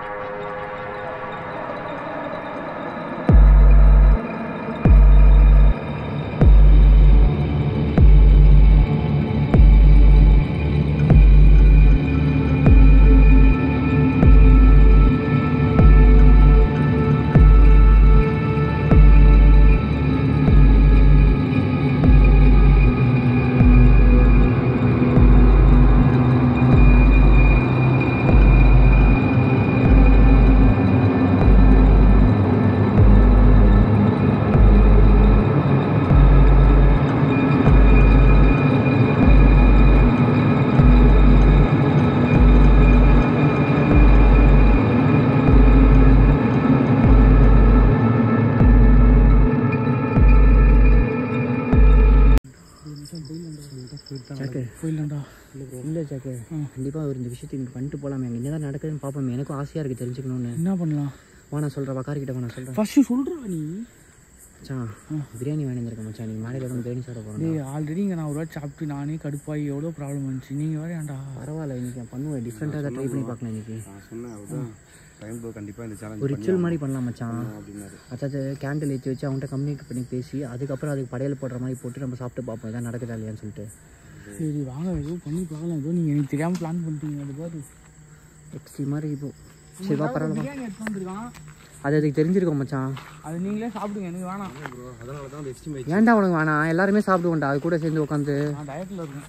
சாக்கு போயிடலாம்டா இல்லை சாக்கு கண்டிப்பாக ஒரு இந்த விஷயத்தை இங்கே பண்ணிட்டு போகலாமே அங்கே என்ன நடக்குதுன்னு பார்ப்போமே எனக்கும் ஆசையாக இருக்குது தெரிஞ்சுக்கணும்னு என்ன பண்ணலாம் வா நான் சொல்கிறேன் வக்காரிக்கிட்ட வா நான் சொல்கிறேன் ஃபர்ஸ்ட் சொல்றா நீ மச்சான் பிரியாணி வேணியிருக்கேன் மச்சான் நீ மேலே வந்து பிரியாணி சாப்பிட போகிறேன் டேய் ஆல்ரெடி இங்கே நான் ஒரு வாட்டி சாப்பிட்டு நானே கடுப்பாகி எவ்வளோ ப்ராப்ளம் வந்துச்சு நீங்கள் வேற ஏன்டா பரவாயில்ல இன்னைக்கு நான் பண்ணுவேன் டிஃப்ரெண்ட்டாக ட்ரை பண்ணி பார்க்கலாம் இன்னைக்கு நான் சொன்னேன் அவர்தான் டைம் ப்ரோ கண்டிப்பாக இந்த சேலஞ்ச் ஒரு ரிச்சுவல் மாதிரி பண்ணலாம் மச்சான் அப்படின்னாரு அதாவது கேண்டில் ஏற்றி வச்சு அவன்கிட்ட கம்யூனிகேட் பண்ணி பேசி அதுக்கப்புறம் அதுக்கு படையல் போடுற மாதிரி போட்டு நம்ம சாப்பிட்டு பார்ப்போம் இதான் நடக்குதா இல்லையான்னு சொல்லிட்டு சரி வாங்க ஏதோ பண்ணி பார்க்கலாம் ஏதோ நீங்கள் எனக்கு தெரியாமல் பிளான் பண்ணிட்டீங்க அது பாரு எக்ஸ்ட்ரீ மாதிரி இப்போ சரி வா பரவாயில்ல பிரியாணி எடுத்து வந்துருக்கான் அது அதுக்கு தெரிஞ்சிருக்கோம் மச்சான் அது நீங்களே சாப்பிடுங்க எனக்கு வேணாம் ப்ரோ அதனால தான் அந்த எஸ்டிமேட் ஏன்டா உனக்கு வேணாம் எல்லாருமே சாப்பிடுவோம்டா அது கூட சேர்ந்து உட்காந்து நான் டயட்டில் இருக்கேன்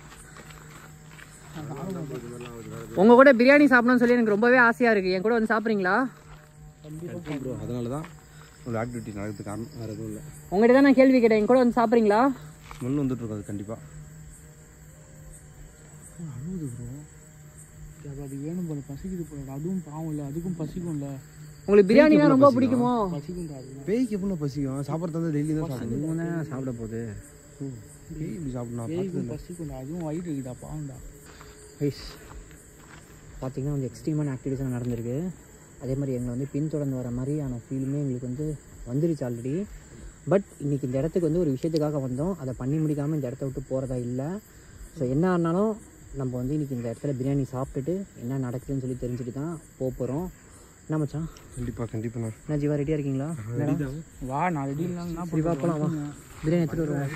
உங்க கூட பிரியாணி சாப்பிடணும்னு சொல்லி எனக்கு ரொம்பவே ஆசையா இருக்கு என் கூட வந்து சாப்பிட்றீங்களா ப்ரோ அதனால தான் ஒரு ஆக்டிவிட்டி நடக்கிறது காரணம் வேறு எதுவும் இல்லை உங்ககிட்ட தான் நான் கேள்வி கேட்டேன் என் கூட வந்து சாப்பிட்றீங்களா முள் வந்துட்டு இருக்கும் அது கண்டிப்பாக அழுகுது ப்ரோ அது அது வேணும் போல பசிக்குது போல அதுவும் பாவம் இல்லை அதுக்கும் பசிக்கும் இல்லை உங்களுக்கு பிரியாணினா ரொம்ப பிடிக்குமோ பசிக்கும் அது பேய்க்கு எப்படின்னா பசிக்கும் சாப்பிட்றது வந்து டெய்லி தான் சாப்பிடும் அதுவும் தான் சாப்பிட போகுது பேய் இப்படி சாப்பிடணும் பேய்க்கும் பசிக்கும் அதுவும் வயிறு இருக்குதா பாவம்டா ஐஸ் பார்த்தீங்கன்னா வந்து எக்ஸ்ட்ரீமான ஆக்டிவிட்டிஸ் நடந்திருக்கு அதே மாதிரி எங்களை வந்து பின்தொடர்ந்து வர மாதிரியான ஃபீலுமே எங்களுக்கு வந்து வந்துருச்சு ஆல்ரெடி பட் இன்னைக்கு இந்த இடத்துக்கு வந்து ஒரு விஷயத்துக்காக வந்தோம் அதை பண்ணி முடிக்காமல் இந்த இடத்த விட்டு போகிறதா இல்லை ஸோ என்ன ஆனாலும் நம்ம வந்து இன்னைக்கு இந்த இடத்துல பிரியாணி சாப்பிட்டுட்டு என்ன நடக்குதுன்னு சொல்லி தெரிஞ்சுட்டு தான் போக போகிறோம் என்ன மச்சான் கண்டிப்பாக கண்டிப்பாக என்ன ஜீவா ரெடியாக இருக்கீங்களா என்னடா? வா நான் ரெடி இல்லைன்னா சரி வா போலாம் வா பிரியாணி எடுத்துகிட்டு வருவேன்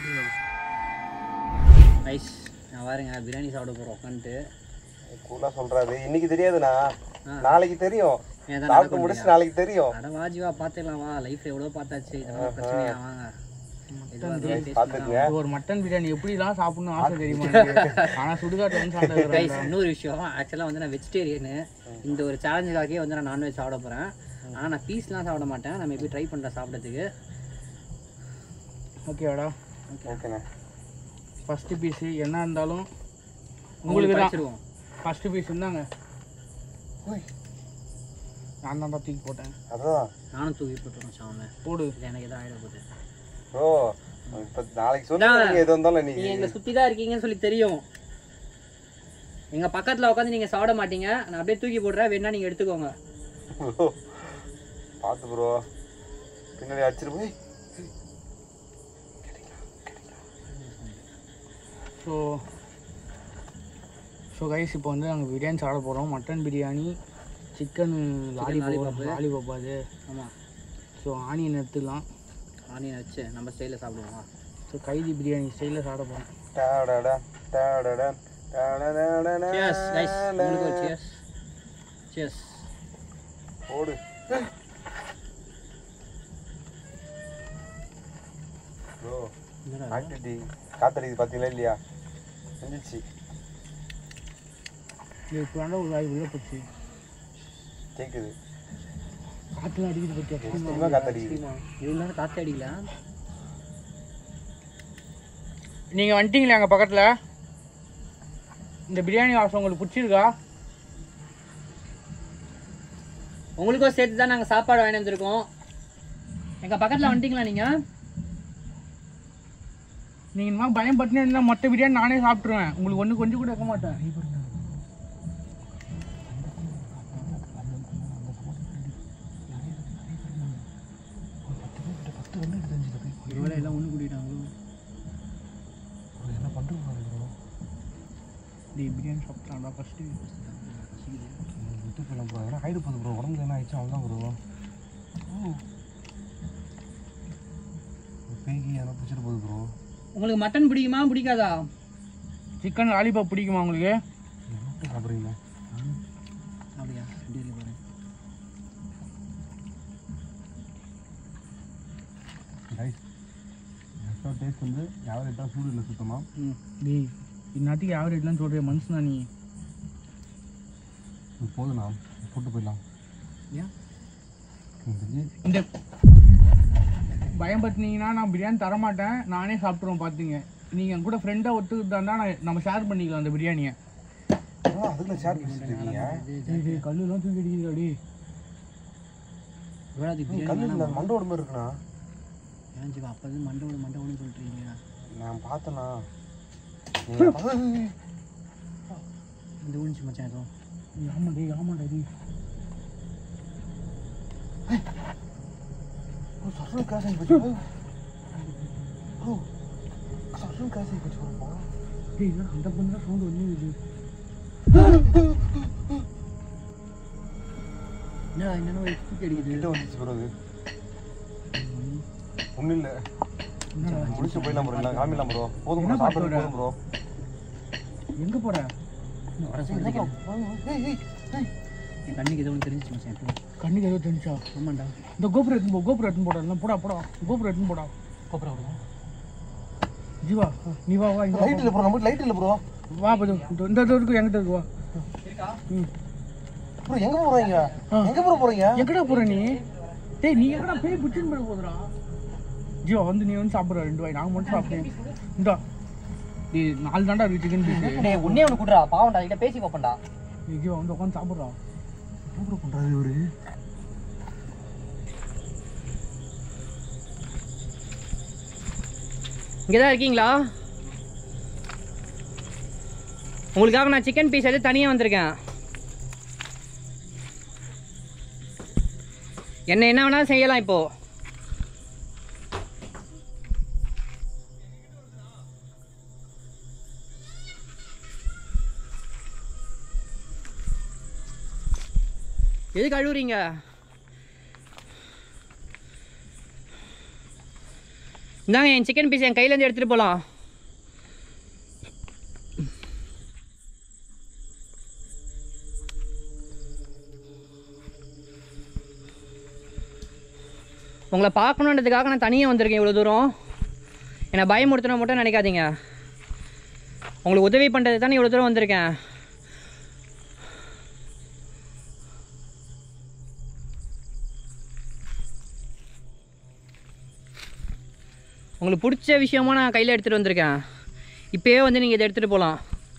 ஐஸ் நான் பாருங்க பிரியாணி சாப்பிட போகிறோம் உட்காந்துட்டு கூலாக சொல்கிறாரு இன்னைக்கு தெரியாதுண்ணா நாளைக்கு தெரியும் ஏன் சாப்பிட்டு முடிச்சு நாளைக்கு தெரியும் அட வாஜிவா பார்த்துக்கலாம் வா லைஃப் எவ்வளோ பார்த்தாச்சு இதெல்லாம் பிரச்சனையா வாங்க இதுவா தான் taste பார்த்துக்குங்க ஒரு மட்டன் பிரியாணி எப்படிலாம் சாப்பிடணும் ஆசை தெரியுமா எனக்கு? ஆனா சுடுகாட்டு வந்து சாப்பிட்டு கைஸ் இன்னொரு விஷயம் ஆக்சுவலாக வந்து நான் வெஜிடேரியனு இந்த ஒரு சேலஞ்சுக்காகவே வந்து நான் நான்வெஜ் சாப்பிட போகிறேன் ஆனால் நான் பீஸ்லாம் சாப்பிட மாட்டேன் நான் மேபி ட்ரை பண்ணுறேன் சாப்பிட்றதுக்கு ஓகேவாடா ஓகேண்ணா ஃபர்ஸ்ட் பீஸ் என்ன இருந்தாலும் உங்களுக்கு உங்களுக்கு தான் வச்சிருவோம் ஃபர்ஸ்ட் பீஸ் இருந்தாங்க நான் தான் தூக்கி போட்டேன் அதான் நானும் தூக்கி போட்டுருவோம் சாம போடு இது எனக்கு எதாவது ஆகிட போகுது ப்ரோ இப்போ நாளைக்கு சொல்லுங்க எது வந்தாலும் நீங்கள் இன்னைக்கு எங்களை சுற்றி தான் இருக்கீங்கன்னு சொல்லி தெரியும் எங்கள் பக்கத்தில் உட்காந்து நீங்கள் சாப்பிட மாட்டீங்க நான் அப்படியே தூக்கி போடுறேன் வேணா நீங்கள் எடுத்துக்கோங்க ப்ரோ பார்த்து ப்ரோ பின்னாடி அடிச்சிட்டு போய் ஸோ ஸோ கைஸ் இப்போ வந்து நாங்கள் பிரியாணி சாப்பிட போகிறோம் mutton biryani chicken lollipop lollipop. Lollipop அது ஆமாம் ஸோ ஆனியன் எடுத்துக்கலாம் ஆனியன் வச்சு நம்ம ஸ்டைலில் சாப்பிடுவோம் ஸோ கைதி பிரியாணி ஸ்டைலில் சாப்பிட போகிறோம் டாடடா டாடடா டாடடடடா சியர்ஸ் கைஸ் உங்களுக்கு ஒரு சியர்ஸ் சியர்ஸ் ஓடு ப்ரோ ஆக்டிவிட்டி காத்தடிக்குது பார்த்தீங்களா இல்லையா செஞ்சிச்சு இது இப்போ வேண்டாம் ஒரு வாய் உள்ள போச்சு கேட்குது காற்றுலாம் அடிக்குது பற்றி அதிகமாக காத்தடிக்குது இவ்வளோ நேரம் காற்று அடிக்கல நீங்கள் வந்துட்டீங்களா எங்கள் பக்கத்தில் இந்த பிரியாணி வாசம் உங்களுக்கு பிடிச்சிருக்கா உங்களுக்கும் சேர்த்து தான் நாங்கள் சாப்பாடு வாங்கி வந்திருக்கோம் எங்கள் பக்கத்தில் வந்துட்டீங்களா நீங்கள் நீங்கள் இந்த மாதிரி பயம் பட்டினே இருந்தால் மொத்த பிரியாணி நானே சாப்பிட்ருவேன் உங்களுக்கு ஒன்று கொஞ்சம் கூட வைக்க மாட்டேன் இவ்வளோ எல்லாம் ஒன்று கூட்டிட்டாங்களோ டேய் பிரியாணி சாப்பிட்றான்டா ஃபஸ்ட்டு விட்டு போகலாம் ப்ரோ அதெல்லாம் ஆயிடு போகுது ப்ரோ உடம்புல என்ன ஆயிடுச்சு அவ்வளோதான் ப்ரோ பேய்க்கு எதனா பிடிச்சிட்டு போகுது ப்ரோ உங்களுக்கு மட்டன் பிடிக்குமா பிடிக்காதா சிக்கன் லாலிபாப் பிடிக்குமா உங்களுக்கு என்ன சாப்பிட்றீங்க அப்படியா எப்படி இருக்கு பாரு ரைஸ் எக்ஸ்ட்ரா டேஸ்ட் வந்து யாரும் எட்டா சூடு இல்லை சுத்தமாக ம் டேய் இந்நாட்டுக்கு ஆவரேஜ்லாம் சொல்கிற மனுஷனா நீ இது போதுண்ணா போட்டு போயிடலாம் ஏன் எனக்கு தெரிஞ்சு இந்த பயம் பத்தினீங்கன்னா நான் பிரியாணி தரமாட்டேன் நானே சாப்பிட்ருவோம் பார்த்துங்க நீங்கள் என் கூட ஃப்ரெண்டாக ஒத்துக்கிட்டு இருந்தா நான் நம்ம ஷேர் பண்ணிக்கலாம் அந்த பிரியாணியை அதுக்குள்ள ஷேர் பண்ணிட்டு இருக்கீங்க கல்லுலாம் தூக்கி அடிக்கிறாடி இவ்வளோ பிரியாணி கல்லு இல்லை மண்டோட மாதிரி இருக்குண்ணா ஏன் ஜீவா அப்போ மண்டவோட மண்டவோன்னு சொல்லிட்டுருக்கீங்க நான் பார்த்தேண்ணா நீங்கள் பார்த்து- இந்த ஊழிச்சு மச்சான் எதுவும் ஆமாண்டே ஆமாண்டா டி ஓ, சர்வம் காசு ஆகி போச்சு ஓ சர்வம் காசு ஆகி போச்சு ப்ரோ டேய் என்னடா அந்த பொண்ணு தான் சவுண்ட் வந்து என்னடா என்னென்ன தூக்கி அடிக்குது கிட்ட வந்துச்சு ப்ரோ அது ஒன்றும் இல்லை முடிச்சு போயிடலாம் ப்ரோ இல்லை காமிடலாம் ப்ரோ போதும் ப்ரோ சாப்பிட்றது போதும் ப்ரோ எங்கே போகிற வர சொல்லிக்கிறேன் என் கண்ணுக்கு எதுவும் தெரிஞ்சிச்சு மச்சான் இப்போ கண்ணுக்கு ஏதோ தெரிஞ்சா ஆமாண்டா இந்த கோபுரம் எடுத்துன்னு போ கோபுரம் எடுத்துன்னு போடா போடா போடா கோபுரம் எடுத்துன்னு போடா கோபுரம் விடுவோம் ஜீவா நீ வா வா இங்க வா. லைட் இல்லை ப்ரோ நம்ம லைட் இல்லை ப்ரோ வா பது இந்த இந்த இது இருக்கு என்கிட்ட இருக்கு வா ம் ப்ரோ எங்கே போகிறீங்க எங்கே ப்ரோ போகிறீங்க எங்கடா போற நீ டேய் நீ எங்கடா பேய் பிடிச்சின்னு போய் போதுடா ஜீவா வந்து நீ வந்து சாப்பிட்ற ரெண்டு வாய் நாங்கள் மட்டும் சாப்பிட்டேன் இந்தா டேய் நாலு தாண்டா இருக்கு சிக்கன் பீஸ் டேய் ஒன்னே ஒன்று கூடுறா பாவம்டா கிட்ட பேசி பார்ப்பேன்டா நீ ஜீவா வந்து உட்காந்து சாப்பிட்றா என்ன ப்ரோ பண்ணுறாரு இவரு இங்கே தான் இருக்கீங்களா உங்களுக்காக நான் சிக்கன் பீஸ் எடுத்து தனியாக வந்திருக்கேன் என்ன என்ன வேணாலும் செய்யலாம் இப்போ எதுக்கு அழுவுறீங்க இந்தாங்க என் சிக்கன் பீஸ் என் கையிலேருந்து எடுத்துகிட்டு போகலாம் உங்களை பார்க்கணுன்றதுக்காக நான் தனியாக வந்திருக்கேன் இவ்வளோ தூரம் என்னை பயமுறுத்தணும் மட்டும் நினைக்காதீங்க உங்களுக்கு உதவி பண்ணுறது தானே இவ்வளோ தூரம் வந்திருக்கேன் உங்களுக்கு பிடிச்ச விஷயமா நான் கையில் எடுத்துகிட்டு வந்திருக்கேன் இப்போயே வந்து நீங்கள் இதை எடுத்துகிட்டு போகலாம்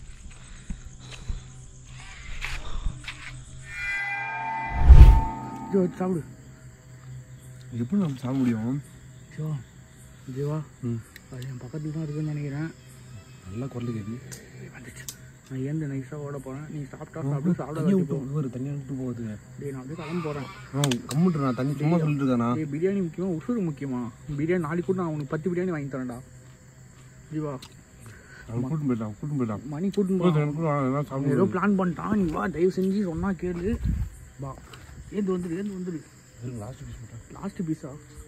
ஜீவா சாப்பிடு எப்படி நம்ம சாப்பிட முடியும் ஜீவா ஜீவா ம் அது என் பக்கத்தில் தான் இருக்குன்னு நினைக்கிறேன் நல்லா குரல் கேட்கு வந்துச்சு நான் ஏந்து நைஸாக ஓட போகிறேன் நீ சாப்பிட்டா சாப்பிட்டு சாப்பிட வச்சு போ ஒரு தனியாக விட்டு போகுது டேய் நான் அப்படியே கிளம்ப போகிறேன் ஆ கம்முட்டு நான் தண்ணி சும்மா சொல்லிட்டு இருக்கானா டேய் பிரியாணி முக்கியமா உசுறு முக்கியமா பிரியாணி நாளைக்கு கூட நான் உனக்கு பத்து பிரியாணி வாங்கி தரேன்டா ஜீவா அவன் கூட்டிட்டு போயிட்டான் கூட்டிட்டு போயிட்டான் மணி கூட்டின்னு போதும், போகிறான் எனக்கு கூட வேணாம், எல்லாம் சாப்பிட ஏதோ பிளான் பண்ணிட்டான் நீ வா தயவு செஞ்சு சொன்னா கேளு வா ஏந்து வந்துடு ஏந்து வந்துடு லாஸ்ட் பீஸ் போட்டான் லாஸ்ட் பீஸா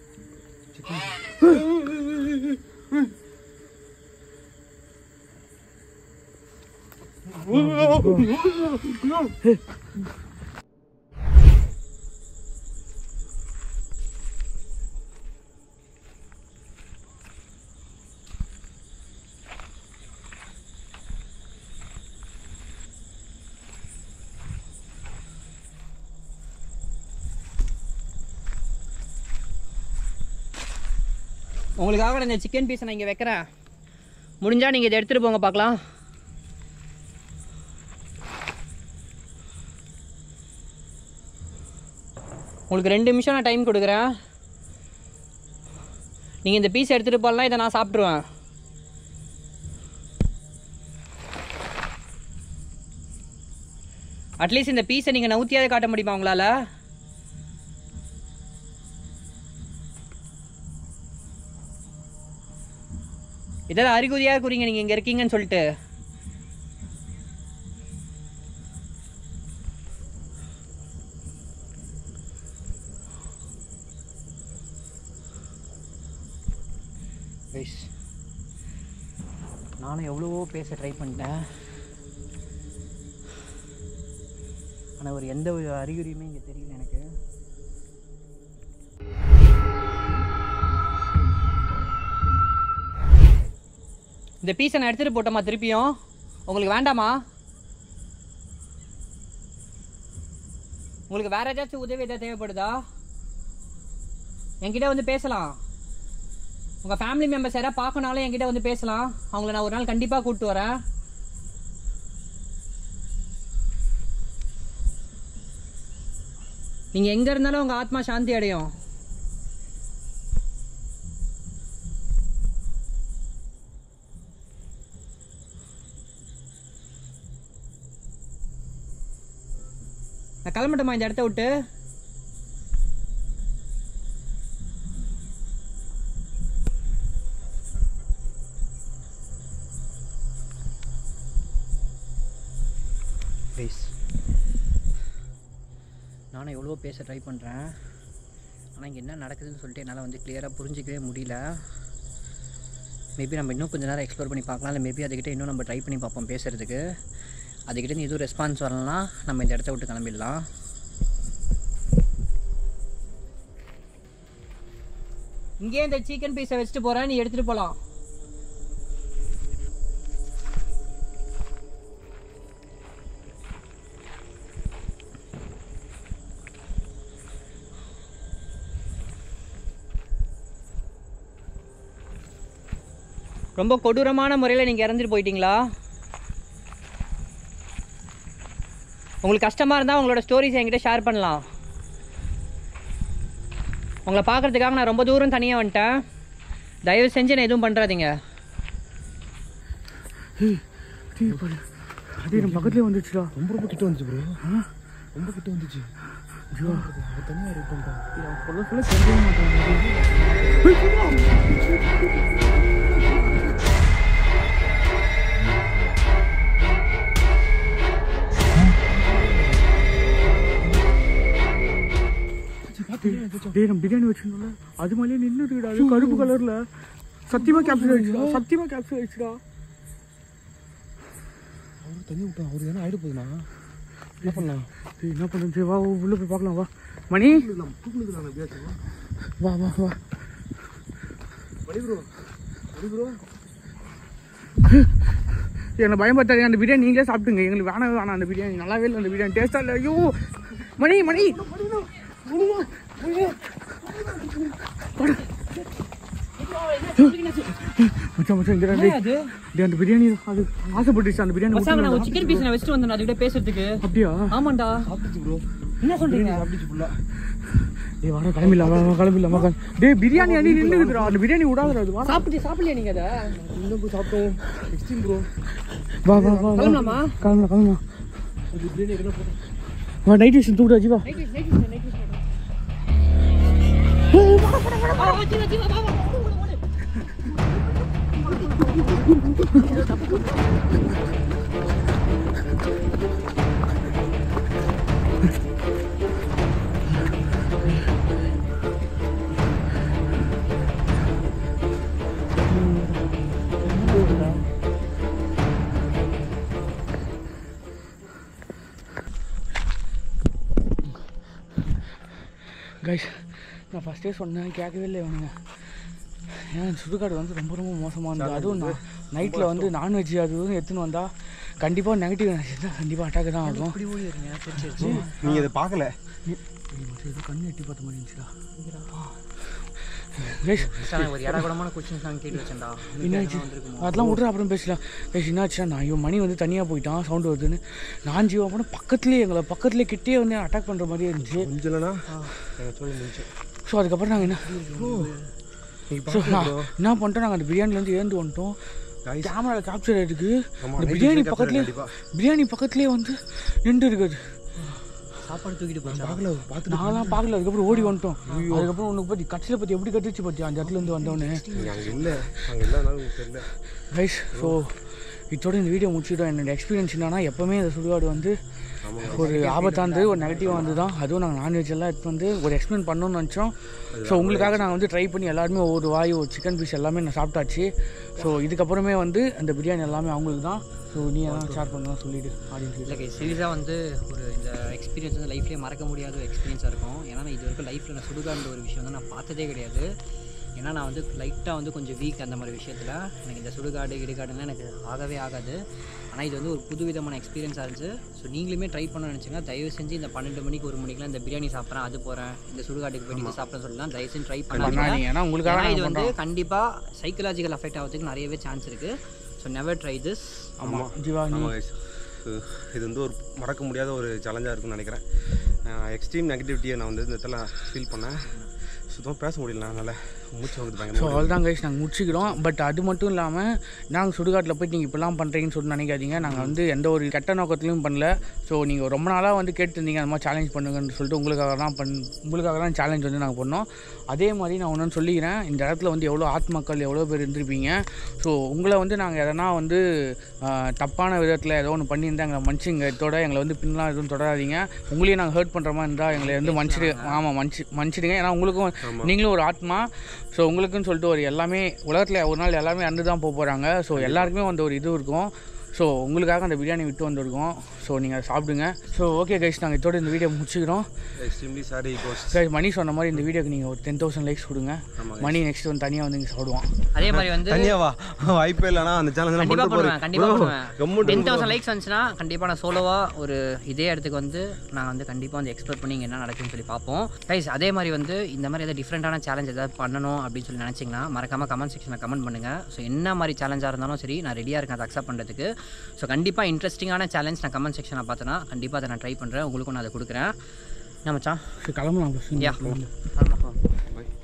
உங்களுக்காக நான் இந்த சிக்கன் பீஸை நான் இங்கே வைக்கிறேன் முடிஞ்சால் நீங்கள் இதை எடுத்துகிட்டு போங்க பார்க்கலாம் உங்களுக்கு ரெண்டு நிமிஷம் நான் டைம் கொடுக்குறேன் நீங்கள் இந்த பீஸ் எடுத்துகிட்டு போகலாம் இதை நான் சாப்பிட்ருவேன் அட்லீஸ்ட் இந்த பீஸை நீங்கள் நவுத்தியாவது காட்ட முடியுமா உங்களால் ஏதாவது அறிகுறியாக கூறீங்க நீங்கள் இங்கே இருக்கீங்கன்னு சொல்லிட்டு நானும் எவ்வளவோ பேச ட்ரை பண்ணிட்டேன் ஆனால் ஒரு எந்த ஒரு அறிகுறியுமே இங்கே தெரியல எனக்கு இந்த பீஸை நான் எடுத்துகிட்டு போட்டோமா திருப்பியும் உங்களுக்கு வேண்டாமா உங்களுக்கு வேற ஏதாச்சும் உதவி ஏதாவது தேவைப்படுதா என்கிட்ட வந்து பேசலாம் உங்கள் ஃபேமிலி மெம்பர்ஸ் யாராவது பார்க்கனாலும் என்கிட்ட வந்து பேசலாம் அவங்கள நான் ஒரு நாள் கண்டிப்பாக கூப்பிட்டு வரேன் நீங்கள் எங்கே இருந்தாலும் உங்கள் ஆத்மா சாந்தி அடையும் நான் கிளம்பட்டுமா இந்த இடத்த விட்டு ப்ளீஸ் நானும் எவ்வளோ பேச ட்ரை பண்ணுறேன் ஆனால் இங்கே என்ன நடக்குதுன்னு சொல்லிட்டு என்னால் வந்து கிளியராக புரிஞ்சிக்கவே முடியல மேபி நம்ம இன்னும் கொஞ்ச நேரம் எக்ஸ்ப்ளோர் பண்ணி பார்க்கலாம் இல்லை மேபி அதுக்கிட்ட இன்னும் நம்ம ட்ரை பண்ணி பார்ப்போம் பேசுகிறதுக்கு அதுக்கிட்ட இருந்து எதுவும் ரெஸ்பான்ஸ் வரலனா நம்ம இந்த இடத்த விட்டு கிளம்பிடலாம் இங்கேயே இந்த சிக்கன் பீஸை வச்சுட்டு போகிறேன் நீ எடுத்துகிட்டு போகலாம் ரொம்ப கொடூரமான முறையில் நீங்கள் இறந்துட்டு போயிட்டீங்களா உங்களுக்கு கஷ்டமாக இருந்தால் உங்களோட ஸ்டோரிஸ் என்கிட்ட ஷேர் பண்ணலாம் உங்களை பார்க்குறதுக்காக நான் ரொம்ப தூரம் தனியாக வந்துட்டேன் தயவு செஞ்சு என்ன எதுவும் பண்ணுறாதீங்க அதே நம்ம பக்கத்துலேயே வந்துச்சுடா ரொம்ப ரொம்ப கிட்ட வந்துச்சு ப்ரோ ரொம்ப கிட்ட வந்துச்சு ஐயோ அவர் தனியாக ரைட் பண்ணிட்டான் சொல்ல சொல்ல தெரியவே மாட்டாங்க டேய் நம்ம பிரியாணி வச்சிருந்தோம்ல அது மேலே நின்றுடுடா அது கருப்பு கலர்ல சத்தியமா கேப்சர் ஆயிடுச்சுடா சத்தியமா கேப்சர் ஆயிடுச்சுடா அவர் தண்ணி விட்டான் அவர் ஏன்னா ஆயிட போகுதுண்ணா என்ன பண்ணலாம் டேய் என்ன பண்ணுறது சரி வா உள்ள போய் பார்க்கலாம் வா மணி நம்ம தூக்குனதுலாம் எப்படியாச்சும் வா வா வா மணி ப்ரோ மணி ப்ரோ என்னை பயன்படுத்தாதீங்க அந்த பிரியாணி நீங்களே சாப்பிட்டுங்க எங்களுக்கு வேணவே வேணாம் அந்த பிரியாணி நல்லாவே இல்லை அந்த பிரியாணி டேஸ்டா இல்லை ஐயோ மணி மணி மச்சான் மச்சான் இங்க டேய் அது டேய், அந்த பிரியாணி அது ஆசைப்பட்டுச்சு அந்த பிரியாணி மச்சான் நான் விட்டுருந்தா. ஒரு சிக்கன் பீஸ் நான் வச்சுட்டு வந்தேன் அதுக்கிட்ட பேசுறதுக்கு அப்படியா ஆமாண்டா சாப்பிட்டுச்சு ப்ரோ என்ன சொல்றீங்க சாப்பிட்டுச்சு ஃபுல்லாக டேய் வாடா கிளம்பிடலாம் வா, வா, கிளம்பிடலாம் வா, கிளம்பி- டேய் பிரியாணி அடி நின்றுக்குதுடா அந்த பிரியாணி விடாதடா அது வா சாப்பிட்டு சாப்பிடலையா நீங்கள் அதை இன்னும் போய் சாப்பிட்டோம் சிக்ஸ்டீன் ப்ரோ வா வா வா வா கிளம்பலாமா கிளம்பலாம் கிளம்பலாம் அது பிரியாணி என்ன போட்டோம் வா நைட் விஷயம் தூக்கிட்டு வச்சு வா கைஸ் நான் ஃபஸ்ட்டே சொன்னேன் கேட்கவே இல்லை இவனுங்க ஏன் சுடுகாடு வந்து ரொம்ப ரொம்ப மோசமாக இருந்தது அதுவும் நான் நைட்டில் வந்து நான்வெஜ் அது இதுன்னு எடுத்துன்னு வந்தால் கண்டிப்பாக நெகட்டிவ் தான் கண்டிப்பாக அட்டாக் தான் ஆகும் இப்படி ஓடிடுறீங்க தெரிஞ்சிருச்சு நீங்கள் இதை பார்க்கல ஏதோ கண்ணு எட்டி பார்த்த மாதிரி இருந்துச்சுடா கைஸ் சார் ஒரு இடகுடமான கொஸ்டின்ஸ் நான் கேட்டு வச்சேன்டா என்னாச்சு அதெல்லாம் விட்ற அப்புறம் பேசலாம் கைஸ் என்னாச்சுன்னா நான் ஐயோ மணி வந்து தனியாக போயிட்டான் சவுண்டு வருதுன்னு நான் ஜீவா போனால் பக்கத்துலேயே எங்களை பக்கத்துலேயே கிட்டே வந்து அட்டாக் பண்ணுற மாதிரியே இருந்துச்சு கொஞ்சம் இல்லைனா எங்கள் சொல்லி முடிச்சு ஸோ அதுக்கப்புறம் நாங்கள் என்ன நீங்கள் ஸோ நான் என்ன பண்ணிட்டோம் நாங்கள் அந்த பிரியாணிலேருந்து ஏந்து வந்துட்டோம் Guys. கேமராவில் கேப்சர் ஆகிருக்கு ஆமா, இந்த night பிரியாணி capture பக்கத்துலேயே கண்டிப்பா. பிரியாணி பக்கத்துலேயே வந்து நின்று இருக்குது சாப்பாடு தூக்கிட்டு போச்சா பார்க்கல பார்த்துட்டு நான்லாம் பார்க்கல அதுக்கப்புறம் ஓடி வந்துட்டோம் அதுக்கப்புறம் உனக்கு பற்றி கட்சியில் பற்றி எப்படி கட்டுச்சு பற்றி அந்த இடத்துல இருந்து வந்தோடனே நீங்கள் அங்கே இல்லை அங்கே இல்லைனாலும் உங்களுக்கு தெரியல ரைஸ் ஸோ இதோட இந்த வீடியோ முடிச்சிட்டோம் என்னோட எக்ஸ்பீரியன்ஸ் என்னன்னா எப்போவுமே இந்த சுடுகாடு வந்து ஒரு ஆபத்தானது ஒரு நெகட்டிவாக வந்து தான் அதுவும் நாங்கள் நான்வெஜ் எல்லாம் எடுத்து வந்து ஒரு எக்ஸ்பிளைன் பண்ணணும்னு நினச்சோம் ஸோ உங்களுக்காக நாங்கள் வந்து ட்ரை பண்ணி எல்லாருமே ஒவ்வொரு வாய் ஒரு சிக்கன் பீஸ் எல்லாமே நான் சாப்பிட்டாச்சு ஸோ இதுக்கப்புறமே வந்து அந்த பிரியாணி எல்லாமே அவங்களுக்கு தான் ஸோ நீ எல்லாம் ஷேர் பண்ணலாம் சொல்லிவிடு ஆடியன்ஸ் இல்லை கை சீரியஸாக வந்து ஒரு இந்த எக்ஸ்பீரியன்ஸ் வந்து லைஃப்லேயே மறக்க முடியாத ஒரு எக்ஸ்பீரியன்ஸாக இருக்கும் ஏன்னா நான் இது வரைக்கும் லைஃப்பில் நான் சுடுகான்ற ஒரு விஷயம் வந்து நான் பார்த்ததே கிடையாது ஏன்னா நான் வந்து லைட்டாக வந்து கொஞ்சம் வீக் அந்த மாதிரி விஷயத்தில் எனக்கு இந்த சுடுகாடு இடுகாடுலாம் எனக்கு ஆகவே ஆகாது ஆனால் இது வந்து ஒரு புது விதமான எக்ஸ்பீரியன்ஸாக இருந்துச்சு ஸோ நீங்களுமே ட்ரை பண்ண நினச்சிங்க தயவு செஞ்சு இந்த பன்னெண்டு மணிக்கு ஒரு மணிக்கெலாம் இந்த பிரியாணி சாப்பிட்றேன் அது போகிறேன் இந்த சுடுகாட்டுக்கு போய் இது சாப்பிட்றேன் சொல்லலாம் தயவு செஞ்சு ட்ரை பண்ணாதீங்க பண்ணாதீங்க ஏன்னா உங்களுக்காக ஏன்னா இது நாங்கள் வந்து பண்ணுறோம் கண்டிப்பாக சைக்கலாஜிக்கல் அஃபெக்ட் ஆகிறதுக்கு நிறையவே சான்ஸ் இருக்குது ஸோ நெவர் ட்ரை திஸ் ஆமாம் ஜீவா நீ ஆமாம் guys. இது- இது வந்து ஒரு மறக்க முடியாத ஒரு சேலஞ்சாக இருக்கும்னு நினைக்கிறேன் எக்ஸ்ட்ரீம் நெகட்டிவிட்டியை நான் வந்து இந்த இடத்துல ஃபீல் பண்ணேன் சுத்தமாக பேச முடியல அதனால் மூச்சு வாங்குது ஸோ பயங்கரமாக அவ்வளோதான் கைஸ் நாங்கள் முடிச்சுக்கிறோம் பட் அது மட்டும் இல்லாமல் நாங்கள் சுடுகாட்டில் போயிட்டு நீங்கள் இப்படிலாம் பண்ணுறீங்கன்னு சொல்லி நினைக்காதீங்க நாங்கள் வந்து எந்த ஒரு கெட்ட நோக்கத்துலையும் பண்ணல ஸோ நீங்கள் ரொம்ப நாளாக வந்து கேட்டுருந்தீங்க அந்த மாதிரி சேலஞ்ச் பண்ணுங்கன்னு சொல்லிட்டு உங்களுக்காக தான் பண் உங்களுக்காக தான் சேலஞ்ச் வந்து நாங்கள் பண்ணோம் அதே மாதிரி நான் ஒன்று சொல்லிக்கிறேன் இந்த இடத்துல வந்து எவ்வளோ ஆத்மக்கள் எவ்வளோ பேர் இருந்திருப்பீங்க ஸோ உங்களை வந்து நாங்கள் எதனா வந்து ஆஹ், தப்பான விதத்தில் ஏதோ ஒன்று பண்ணியிருந்தா எங்களை மன்னிச்சுங்க இதோட எங்களை வந்து பின்லாம் எதுவும் தொடராதீங்க உங்களையும் நாங்கள் ஹர்ட் பண்ணுற மாதிரி இருந்தால் எங்களை வந்து மன்னிச்சிடு ஆமாம் மன்னிச்சு மன்னிச்சிடுங்க ஏன்னா உங்களுக்கும் நீங்களும் ஒரு ஆத்மா ஸோ உங்களுக்குன்னு சொல்லிட்டு ஒரு எல்லாமே உலகத்தில் ஒரு நாள் எல்லாமே அந்து தான் போக போகிறாங்க ஸோ எல்லாருக்குமே வந்து ஒரு இது இருக்கும் ஸோ உங்களுக்காக அந்த பிரியாணி விட்டு வந்திருக்கோம் ஸோ நீங்கள் அதை சாப்பிடுங்க ஸோ ஓகே கைஸ் நாங்கள் இதோட இந்த வீடியோ முடிச்சுக்கிறோம் எக்ஸ்ட்ரீம்லி சாரி கோஸ் கைஸ் மணி சொன்ன மாதிரி இந்த வீடியோக்கு நீங்கள் ஒரு டென் தௌசண்ட் லைக்ஸ் கொடுங்க ஆமாம் மணி நெக்ஸ்ட் வந்து தனியாக வந்து இங்கே சாப்பிடுவான் அதே மாதிரி வந்து தனியாவா வாய்ப்பே இல்லைனா அந்த சேலஞ்ச் கண்டிப்பா பண்ணுவேன் கண்டிப்பா பண்ணுவேன் டென் கம்முட்டு தௌசண்ட் லைக்ஸ் வந்துச்சுன்னா கண்டிப்பா நான் சோலோவா ஒரு இதே இடத்துக்கு வந்து நான் வந்து கண்டிப்பா வந்து எக்ஸ்ப்ளோர் பண்ணி இங்க என்ன நடக்குன்னு சொல்லி பார்ப்போம் கைஸ் அதே மாதிரி வந்து இந்த மாதிரி ஏதாவது டிஃப்ரெண்டான சேலஞ்ச் ஏதாவது பண்ணணும் அப்படின்னு சொல்லி நினைச்சீங்கன்னா மறக்காம கமெண்ட் செக்ஷனில் கமெண்ட் பண்ணுங்க ஸோ என்ன மாதிரி சேலஞ்சாக இருந்தாலும் சரி நான் ரெடியாக இருக்கேன் அதை அக்செப்ட் பண்ணுறதுக்கு ஸோ கண்டிப்பாக இன்ட்ரெஸ்டிங்கான சேலஞ்ச் நான் கமெண்ட் செக்ஷனில் பார்த்தேன்னா கண்டிப்பாக அதை நான் ட்ரை பண்ணுறேன் உங்களுக்கும் நான் அதை கொடுக்குறேன் என்ன மச்சான் சரி கிளம்பலாம் யா first. ஆமாம் பை